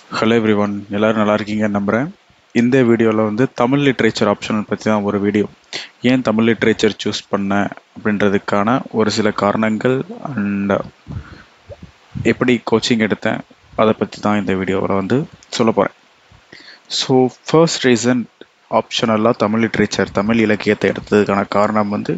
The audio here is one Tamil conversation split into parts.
ஹலோ எவ்ரி ஒன் எல்லோரும் நல்லா இருக்கீங்கன்னு நம்புகிறேன் இந்த வீடியோவில் வந்து தமிழ் லிட்ரேச்சர் ஆப்ஷனல் பற்றி தான் ஒரு வீடியோ ஏன் தமிழ் லிட்ரேச்சர் சூஸ் பண்ணேன் அப்படின்றதுக்கான ஒரு சில காரணங்கள் அண்ட் எப்படி கோச்சிங் எடுத்தேன் அதை பற்றி தான் இந்த வீடியோவில் வந்து சொல்ல போகிறேன் ஸோ ஃபர்ஸ்ட் ரீசன் ஆப்ஷனலாக தமிழ் லிட்ரேச்சர் தமிழ் இலக்கியத்தை எடுத்ததுக்கான காரணம் வந்து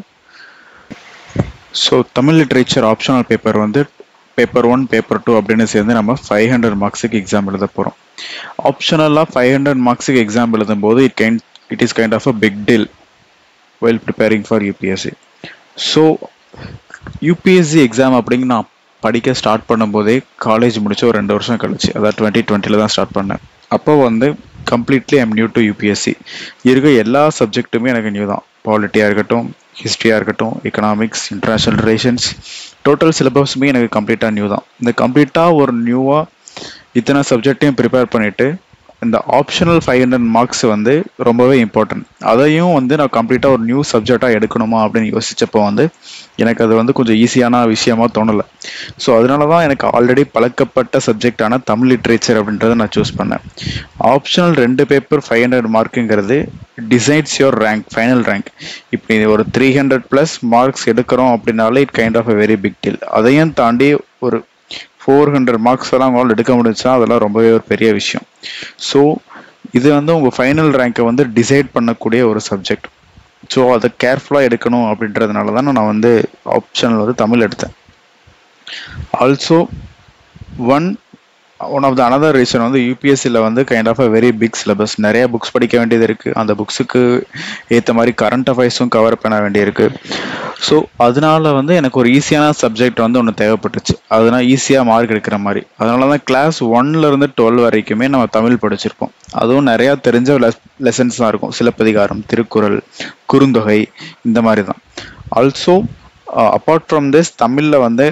so Tamil literature optional paper வந்து பேப்பர் ஒன் பேப்பர் டூ அப்படின்னு சேர்ந்து நம்ம ஃபைவ் ஹண்ட்ரட் மார்க்ஸுக்கு எக்ஸாம் எழுத போகிறோம் ஆப்ஷனலாக ஃபைவ் ஹண்ட்ரட் மார்க்ஸுக்கு எக்ஸாம் எழுதும் போது it kind it is kind of a big deal well preparing for UPSC so UPSC exam அப்படிங்க நான் படிக்க ஸ்டார்ட் பண்ணும்போதே காலேஜ் முடிச்சு ஒரு ரெண்டு வருஷம் கழிச்சு அதாவது டுவெண்ட்டி டுவெண்ட்டியில் தான் ஸ்டார்ட் பண்ணேன் அப்போ வந்து completely I'm new to UPSC இருக்க எல்லா சப்ஜெக்ட்டுமே எனக்கு நியூ தான் பாலிட்டியாக இருக்கட்டும் ஹிஸ்ட்ரியாக இருக்கட்டும் எக்கனாமிக்ஸ் இன்டர்நேஷ்னல் ரிலேஷன்ஸ் டோட்டல் சிலபஸுமே எனக்கு கம்ப்ளீட்டாக நியூ தான் இந்த கம்ப்ளீட்டாக ஒரு நியூவாக இத்தனை சப்ஜெக்டையும் ப்ரிப்பேர் பண்ணிவிட்டு இந்த ஆப்ஷனல் ஃபைவ் ஹண்ட்ரட் மார்க்ஸ் வந்து ரொம்பவே இம்பார்ட்டன்ட் அதையும் வந்து நான் கம்ப்ளீட்டாக ஒரு நியூ சப்ஜெக்டாக எடுக்கணுமா அப்படின்னு யோசிச்சப்போ வந்து எனக்கு அது வந்து கொஞ்சம் ஈஸியான விஷயமா தோணலை ஸோ அதனால தான் எனக்கு ஆல்ரெடி பழக்கப்பட்ட சப்ஜெக்டான தமிழ் லிட்ரேச்சர் அப்படின்றத நான் சூஸ் பண்ணேன் ஆப்ஷனல் ரெண்டு பேப்பர் ஃபைவ் ஹண்ட்ரட் மார்க்குங்கிறது decides your rank final rank இப்போ ஒரு த்ரீ ஹண்ட்ரட் ப்ளஸ் மார்க்ஸ் எடுக்கிறோம் அப்படின்னாலே it kind of a very big deal அதையும் தாண்டி ஒரு ஃபோர் ஹண்ட்ரட் மார்க்ஸ் எல்லாம் உங்களால் எடுக்க முடிஞ்சா அதெல்லாம் ரொம்பவே ஒரு பெரிய விஷயம் ஸோ இது வந்து உங்கள் ஃபைனல் ரேங்கை வந்து டிசைட் பண்ணக்கூடிய ஒரு சப்ஜெக்ட் ஸோ அதை கேர்ஃபுல்லாக எடுக்கணும் அப்படின்றதுனால தான் நான் வந்து ஆப்ஷனில் வந்து தமிழ் எடுத்தேன் also one one of the another reason வந்து யூபிஎஸ்சியில் வந்து kind of a very big syllabus நிறைய புக்ஸ் படிக்க வேண்டியது இருக்குது அந்த புக்ஸுக்கு ஏற்ற மாதிரி கரண்ட் அஃபேர்ஸும் கவர் பண்ண வேண்டியிருக்கு ஸோ அதனால வந்து எனக்கு ஒரு ஈஸியான சப்ஜெக்ட் வந்து ஒன்று தேவைப்பட்டுச்சு அதனால் ஈஸியாக மார்க் எடுக்கிற மாதிரி அதனால தான் கிளாஸ் ஒன்லேருந்து டுவெல் வரைக்குமே நம்ம தமிழ் படிச்சிருப்போம் அதுவும் நிறையா தெரிஞ்ச லெசன்ஸ் தான் இருக்கும் சிலப்பதிகாரம் திருக்குறள் குறுந்தொகை இந்த மாதிரி தான் ஆல்சோ அப்பார்ட் ஃப்ரம் திஸ் தமிழில் வந்து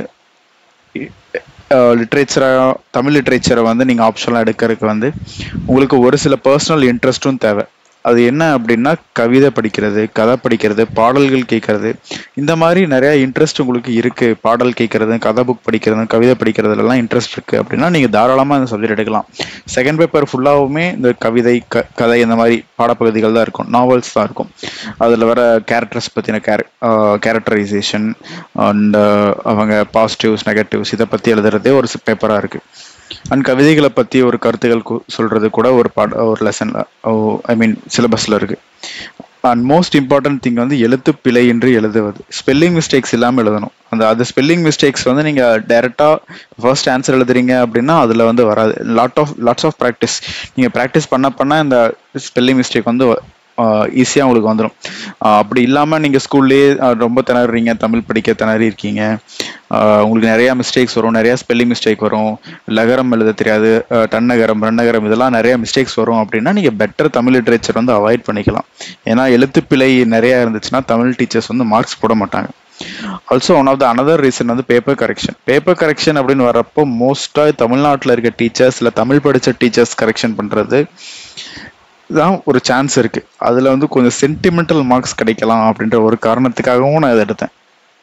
லிட்ரேச்சரை தமிழ் லிட்ரேச்சரை வந்து நீங்கள் ஆப்ஷனலாக எடுக்கிறதுக்கு வந்து உங்களுக்கு ஒரு சில பர்சனல் இன்ட்ரெஸ்ட்டும் தேவை அது என்ன அப்படின்னா கவிதை படிக்கிறது கதை படிக்கிறது பாடல்கள் கேட்கறது இந்த மாதிரி நிறைய இன்ட்ரெஸ்ட் உங்களுக்கு இருக்கு பாடல் கேட்கறது கதை புக் படிக்கிறது கவிதை படிக்கிறதுலாம் இன்ட்ரெஸ்ட் இருக்கு அப்படின்னா நீங்க தாராளமா இந்த சப்ஜெக்ட் எடுக்கலாம் செகண்ட் பேப்பர் ஃபுல்லாவுமே இந்த கவிதை க கதை இந்த மாதிரி பாடப்பகுதிகள் தான் இருக்கும் நாவல்ஸ் தான் இருக்கும் அதில் வர கேரக்டர்ஸ் பற்றின கேர கேரக்டரைசேஷன் அண்ட் அவங்க பாசிட்டிவ்ஸ் நெகட்டிவ்ஸ் இதை பற்றி எழுதுறதே ஒரு பேப்பராக இருக்குது அண்ட் கவிதைகளை பற்றி ஒரு கருத்துகள் சொல்கிறது கூட ஒரு பாட ஒரு லெசனில் ஐ மீன் சிலபஸில் இருக்குது அண்ட் மோஸ்ட் இம்பார்ட்டன்ட் திங் வந்து எழுத்து பிழையின்றி எழுதுவது ஸ்பெல்லிங் மிஸ்டேக்ஸ் இல்லாமல் எழுதணும் அந்த அது ஸ்பெல்லிங் மிஸ்டேக்ஸ் வந்து நீங்கள் டைரெக்டாக ஃபர்ஸ்ட் ஆன்சர் எழுதுறீங்க அப்படின்னா அதில் வந்து வராது lot of lots of practice நீங்கள் ப்ராக்டிஸ் பண்ண பண்ண இந்த ஸ்பெல்லிங் மிஸ்டேக் வந்து ஈஸியாக உங்களுக்கு வந்துடும் அப்படி இல்லாமல் நீங்கள் ஸ்கூல்லேயே ரொம்ப திணறீங்க தமிழ் படிக்க திணறி இருக்கீங்க உங்களுக்கு நிறையா மிஸ்டேக்ஸ் வரும் நிறையா ஸ்பெல்லிங் மிஸ்டேக் வரும் லகரம் எழுத தெரியாது டன்னகரம் ரன்னகரம் இதெல்லாம் நிறையா மிஸ்டேக்ஸ் வரும் அப்படின்னா நீங்கள் பெட்டர் தமிழ் லிட்ரேச்சர் வந்து அவாய்ட் பண்ணிக்கலாம் ஏன்னா எழுத்துப்பிழை நிறையா இருந்துச்சுன்னா தமிழ் டீச்சர்ஸ் வந்து மார்க்ஸ் போட மாட்டாங்க also one of the another reason வந்து பேப்பர் கரெக்ஷன் பேப்பர் கரெக்ஷன் அப்படின்னு வரப்போ மோஸ்ட்டாக தமிழ்நாட்டில் இருக்க டீச்சர்ஸ் இல்லை தமிழ் படித்த டீச்சர்ஸ் கரெக்ஷன் பண்ணுறது தான் ஒரு சான்ஸ் இருக்கு அதில் வந்து கொஞ்சம் சென்டிமெண்டல் மார்க்ஸ் கிடைக்கலாம் அப்படின்ற ஒரு காரணத்துக்காகவும் நான் இதை எடுத்தேன்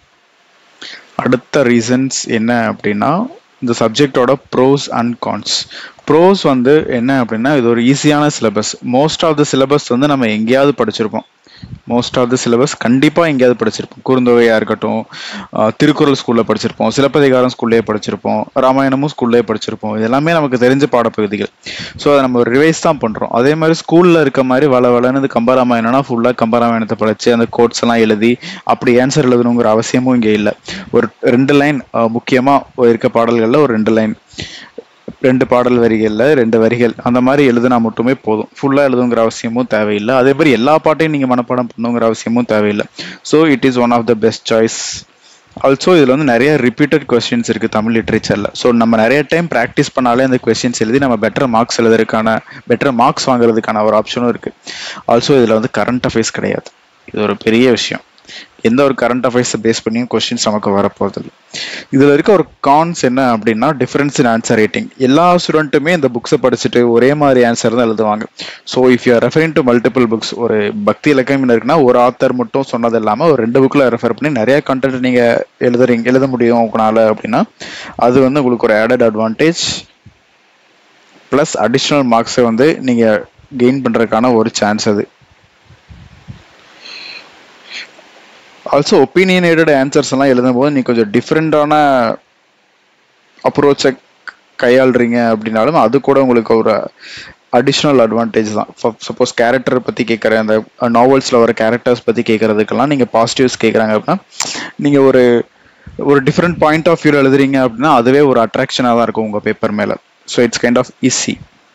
அடுத்த ரீசன்ஸ் என்ன அப்படின்னா இந்த சப்ஜெக்டோட ப்ரோஸ் அண்ட் கான்ஸ் ப்ரோஸ் வந்து என்ன அப்படின்னா இது ஒரு ஈஸியான syllabus most of the syllabus வந்து நம்ம எங்கேயாவது படிச்சிருப்போம் மோஸ்ட் ஆஃப் த சிலபஸ் கண்டிப்பாக எங்கேயாவது படிச்சிருப்போம் குறுந்தொகையாக இருக்கட்டும் திருக்குறள் ஸ்கூலில் படிச்சிருப்போம் சிலப்பதிகாரம் ஸ்கூல்லேயே படிச்சிருப்போம் ராமாயணமும் ஸ்கூல்லேயே படிச்சிருப்போம் இது எல்லாமே நமக்கு தெரிஞ்ச பாடப்பகுதிகள் ஸோ அதை நம்ம ரிவைஸ் தான் பண்ணுறோம் அதே மாதிரி ஸ்கூலில் இருக்க மாதிரி வள வளன்னு இது கம்பராமாயணம்னா ஃபுல்லாக கம்பராமாயணத்தை படித்து அந்த கோட்ஸ் எல்லாம் எழுதி அப்படி ஆன்சர் எழுதணுங்கிற அவசியமும் இங்கே இல்லை ஒரு ரெண்டு லைன் முக்கியமாக இருக்க பாடல்களில் ஒரு ரெண்டு லைன் ரெண்டு பாடல் வரிகளில் ரெண்டு வரிகள் அந்த மாதிரி எழுதுனா மட்டுமே போதும் ஃபுல்லாக எழுதுங்கிற அவசியமும் தேவையில்லை அதே மாதிரி எல்லா பாட்டையும் நீங்கள் மனப்பாடம் பண்ணுங்கிற அவசியமும் தேவையில்லை so it is one of the best choice also இதில் வந்து நிறைய ரிப்பீட்டட் கொஸ்டின்ஸ் இருக்குது தமிழ் லிட்ரேச்சரில் ஸோ நம்ம நிறைய டைம் ப்ராக்டிஸ் பண்ணாலே அந்த கொஸ்டின்ஸ் எழுதி நம்ம பெட்டர் மார்க்ஸ் எழுதுறதுக்கான பெட்டர் மார்க்ஸ் வாங்குறதுக்கான ஒரு ஆப்ஷனும் இருக்குது ஆல்சோ இதில் வந்து கரண்ட் அஃபேர்ஸ் கிடையாது இது ஒரு பெரிய விஷயம் எந்த ஒரு கரண்ட் அஃபேர்ஸை பேஸ் பண்ணியும் கொஸ்டின்ஸ் நமக்கு வரப்போகுது இதில் இருக்க ஒரு கான்ஸ் என்ன அப்படின்னா டிஃபரன்ஸ் இன் ஆன்சர் ரேட்டிங் எல்லா ஸ்டூடெண்ட்டுமே இந்த புக்ஸை படிச்சுட்டு ஒரே மாதிரி ஆன்சர் தான் எழுதுவாங்க so if you referring to multiple books ஒரு பக்தி இலக்கியம் இருக்குன்னா ஒரு ஆத்தர் மட்டும் சொன்னது இல்லாமல் ஒரு ரெண்டு புக்கில் ரெஃபர் பண்ணி நிறைய கண்டென்ட் நீங்கள் எழுதுறீங்க எழுத முடியும் உங்களால் அப்படின்னா அது வந்து உங்களுக்கு ஒரு ஆடட் அட்வான்டேஜ் ப்ளஸ் அடிஷ்னல் மார்க்ஸை வந்து நீங்கள் கெயின் பண்ணுறதுக்கான ஒரு சான்ஸ் அது ஆல்சோ ஒப்பீனியனேட்டட் ஆன்சர்ஸ் எல்லாம் எழுதும்போது நீ கொஞ்சம் டிஃப்ரெண்டான அப்ரோச்சை கையாளுறீங்க அப்படின்னாலும் அது கூட உங்களுக்கு ஒரு அடிஷ்னல் அட்வான்டேஜ் தான் சப்போஸ் கேரக்டர் பற்றி கேட்குற அந்த நாவல்ஸில் வர கேரக்டர்ஸ் பற்றி கேட்குறதுக்கெல்லாம் நீங்கள் பாசிட்டிவ்ஸ் கேட்குறாங்க அப்படின்னா நீங்கள் ஒரு ஒரு டிஃப்ரெண்ட் பாயிண்ட் ஆஃப் வியூ எழுதுறீங்க அப்படின்னா அதுவே ஒரு அட்ராக்ஷனாக தான் இருக்கும் உங்கள் பேப்பர் மேலே so it's kind of easy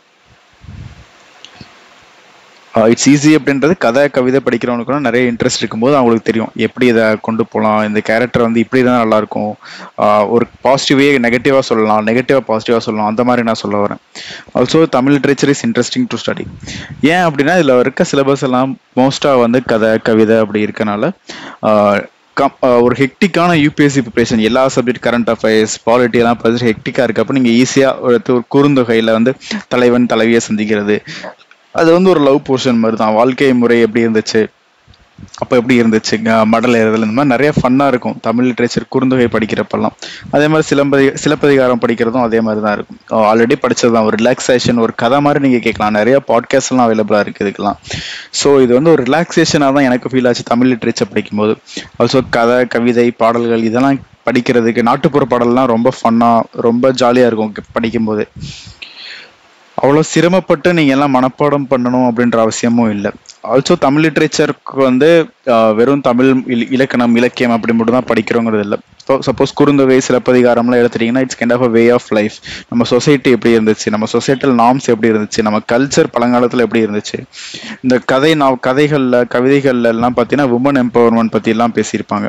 it's easy அப்படின்றது கதை கவிதை படிக்கிறவனுக்குலாம் நிறைய இன்ட்ரெஸ்ட் இருக்கும்போது அவங்களுக்கு தெரியும் எப்படி இதை கொண்டு போகலாம் இந்த கேரக்டர் வந்து இப்படி தான் நல்லாயிருக்கும் ஒரு பாசிட்டிவே நெகட்டிவாக சொல்லலாம் நெகட்டிவாக பாசிட்டிவாக சொல்லலாம் அந்த மாதிரி நான் சொல்ல வரேன் also Tamil literature is interesting to study ஏன் அப்படின்னா இதில் இருக்க சிலபஸ் எல்லாம் மோஸ்ட்டாக வந்து கதை கவிதை அப்படி இருக்கனால கம் ஒரு ஹெக்டிக்கான யூபிஎஸ்சி ப்ரிப்பரேஷன் எல்லா சப்ஜெக்ட் கரண்ட் அஃபேர்ஸ் பாலிட்டி எல்லாம் படிச்சு ஹெக்டிக்காக இருக்கப்போ நீங்கள் ஈஸியாக ஒரு குறுந்தொகையில் வந்து தலைவன் தலைவியை சந்திக்கிறது அது வந்து ஒரு லவ் போர்ஷன் மாதிரி தான் வாழ்க்கை முறை எப்படி இருந்துச்சு அப்போ எப்படி இருந்துச்சு மடல் ஏறுதல் இந்த மாதிரி நிறைய ஃபன்னாக இருக்கும் தமிழ் லிட்ரேச்சர் குறுந்தொகை படிக்கிறப்பெல்லாம் அதே மாதிரி சிலம்பதி சிலப்பதிகாரம் படிக்கிறதும் அதே மாதிரி தான் இருக்கும் ஆல்ரெடி படிச்சது தான் ஒரு ரிலாக்ஸேஷன் ஒரு கதை மாதிரி நீங்கள் கேட்கலாம் நிறைய பாட்காஸ்ட்லாம் அவைலபிளாக இருக்குது இதுக்கெல்லாம் ஸோ இது வந்து ஒரு ரிலாக்ஸேஷனாக தான் எனக்கு ஃபீல் ஆச்சு தமிழ் லிட்ரேச்சர் படிக்கும்போது ஆல்சோ கதை கவிதை பாடல்கள் இதெல்லாம் படிக்கிறதுக்கு நாட்டுப்புற பாடல்லாம் ரொம்ப ஃபன்னாக ரொம்ப ஜாலியாக இருக்கும் படிக்கும்போது அவ்வளோ சிரமப்பட்டு நீங்கள் எல்லாம் மனப்பாடம் பண்ணணும் அப்படின்ற அவசியமும் இல்லை ஆல்சோ தமிழ் லிட்ரேச்சருக்கு வந்து வெறும் தமிழ் இலக்கணம் இலக்கியம் அப்படி மட்டும் தான் படிக்கிறோங்கிறது இல்லை சப்போஸ் குறுந்தொகை சிலப்பதிகாரம்லாம் எடுத்துட்டீங்கன்னா it's kind of a way of life நம்ம சொசைட்டி எப்படி இருந்துச்சு நம்ம சொசைட்டல் நார்ம்ஸ் எப்படி இருந்துச்சு நம்ம கல்ச்சர் பழங்காலத்தில் எப்படி இருந்துச்சு இந்த கதை நான் கதைகளில் கவிதைகள்ல எல்லாம் பார்த்தீங்கன்னா உமன் எம்பவர்மெண்ட் பற்றி எல்லாம் பேசியிருப்பாங்க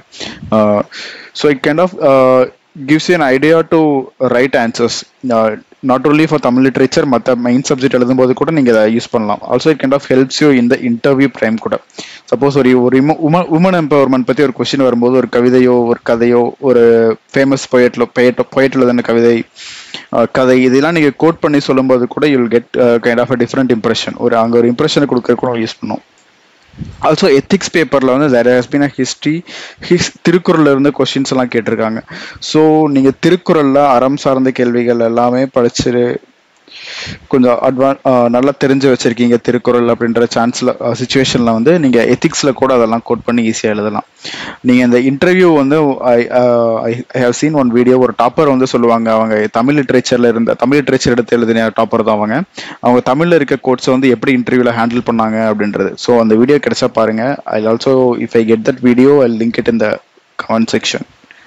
so it kind of gives you an idea to write answers uh, not only for Tamil literature மற்ற மெயின் சப்ஜெக்ட் எழுதும்போது கூட நீங்கள் இதை யூஸ் பண்ணலாம் also it kind of helps you இந்த இன்டர்வியூ டைம் கூட சப்போஸ் ஒரு ஒரு உமன் எம்பவர்மெண்ட் பற்றி ஒரு கொஸ்டின் வரும்போது ஒரு கவிதையோ ஒரு கதையோ ஒரு ஃபேமஸ் பொயட்ல பொயட் பொயட் எழுதின கவிதை கதை இதெல்லாம் நீங்கள் கோட் பண்ணி சொல்லும்போது கூட you'll get kind of a different impression ஒரு அங்கே ஒரு இம்ப்ரெஷனை கொடுக்க கூட யூஸ் பண்ணும் ஆல்சோ எத்திக்ஸ் பேப்பரில் வந்து there has been a history his திருக்குறளில் இருந்து கொஷின்ஸ் எல்லாம் கேட்டிருக்காங்க ஸோ நீங்கள் திருக்குறளில் அறம் சார்ந்த கேள்விகள் எல்லாமே படிச்சு கொஞ்சம் அட்வான் நல்லா தெரிஞ்சு வச்சிருக்கீங்க திருக்குறள் அப்படின்ற சான்ஸில் சுச்சுவேஷனில் வந்து நீங்கள் எத்திக்ஸில் கூட அதெல்லாம் கோட் பண்ணி ஈஸியாக எழுதலாம் நீங்கள் இந்த இன்டர்வியூ வந்து I I have seen one video ஒரு டாப்பர் வந்து சொல்லுவாங்க அவங்க தமிழ் லிட்ரேச்சரில் இருந்த தமிழ் லிட்ரேச்சர் எடுத்து எழுதின டாப்பர் தான் அவங்க அவங்க தமிழில் இருக்க கோட்ஸை வந்து எப்படி இன்டர்வியூவில் ஹேண்டில் பண்ணாங்க அப்படின்றது ஸோ அந்த வீடியோ கிடைச்சா பாருங்க I also if I get that video I link it in the comment section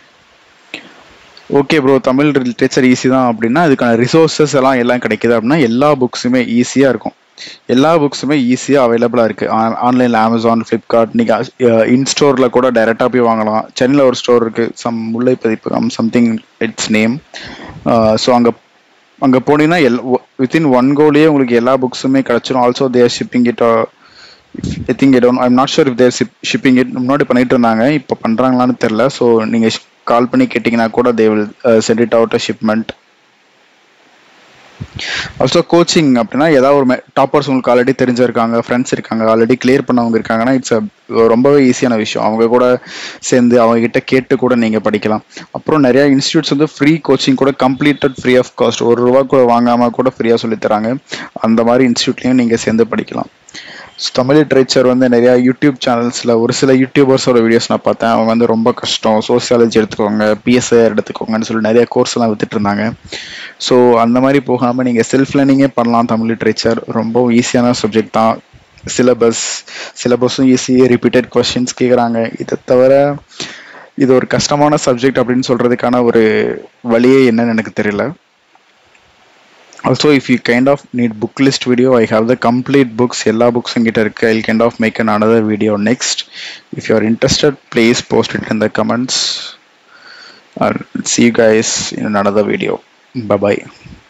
okay bro Tamil literature easy தான் அப்படின்னா அதுக்கான ரிசோர்ஸஸ் எல்லாம் எல்லாம் கிடைக்குது அப்படின்னா எல்லா புக்ஸுமே ஈஸியாக இருக்கும் எல்லா புக்ஸுமே ஈஸியாக அவைலபிளாக இருக்குது ஆன்லைனில் அமேசான் ஃப்ளிப்கார்ட் நீங்கள் இன்ஸ்டோரில் கூட டைரெக்டாக போய் வாங்கலாம் சென்னையில் ஒரு ஸ்டோர் இருக்குது சம் முல்லை பதிப்பகம் சம்திங் இட்ஸ் நேம் ஸோ அங்கே அங்கே போனீங்கன்னா எல் வித்தின் ஒன் கோலேயே உங்களுக்கு எல்லா புக்ஸுமே கிடச்சிரும் also they're shipping it I think it I'm not sure if they're shipping it முன்னாடி பண்ணிட்டு இருந்தாங்க இப்போ பண்ணுறாங்களான்னு தெரில ஸோ நீங்கள் கால் பண்ணி கேட்டிங்கன்னா கூட they will send it out a shipment also coaching அப்படின்னா ஏதாவது ஒரு டாப்பர்ஸ் உங்களுக்கு ஆல்ரெடி தெரிஞ்சிருக்காங்க ஃப்ரெண்ட்ஸ் இருக்காங்க ஆல்ரெடி கிளியர் பண்ணவங்க இருக்காங்கன்னா இட்ஸ் ரொம்பவே ஈஸியான விஷயம் அவங்க கூட சேர்ந்து அவங்க கிட்ட கேட்டு கூட நீங்கள் படிக்கலாம் அப்புறம் நிறைய இன்ஸ்டியூட்ஸ் வந்து ஃப்ரீ கோச்சிங் கூட கம்ப்ளீட்டட் ஃப்ரீ ஆஃப் காஸ்ட் ஒரு ரூபா கூட வாங்காமல் கூட ஃப்ரீயாக சொல்லித்தராங்க அந்த மாதிரி இன்ஸ்டியூட்லேயும் நீங்கள் சேர்ந்து படிக்கலாம் தமிழ் லிட்ரேச்சர் வந்து நிறையா யூடியூப் சேனல்ஸில் ஒரு சில யூடியூபர்ஸோட வீடியோஸ் நான் பார்த்தேன் அவங்க வந்து ரொம்ப கஷ்டம் சோசியாலஜி எடுத்துக்கோங்க பிஎஸ்ஐஆர் எடுத்துக்கோங்கன்னு சொல்லி நிறைய கோர்ஸ் எல்லாம் வித்துட்டு இருந்தாங்க ஸோ அந்த மாதிரி போகாமல் நீங்கள் செல்ஃப் லேர்னிங்கே பண்ணலாம் தமிழ் லிட்ரேச்சர் ரொம்ப ஈஸியான சப்ஜெக்ட் தான் சிலபஸ் சிலபஸும் ஈஸி ரிப்பீட்டட் கொஸ்டின்ஸ் கேட்குறாங்க இதை தவிர இது ஒரு கஷ்டமான சப்ஜெக்ட் அப்படின்னு சொல்கிறதுக்கான ஒரு வழியே என்னன்னு எனக்கு தெரியல also if you kind of need book list video i have the complete books எல்லா books என்கிட்ட இருக்கு i'll kind of make an another video next if you are interested please post it in the comments i'll see you guys in another video bye bye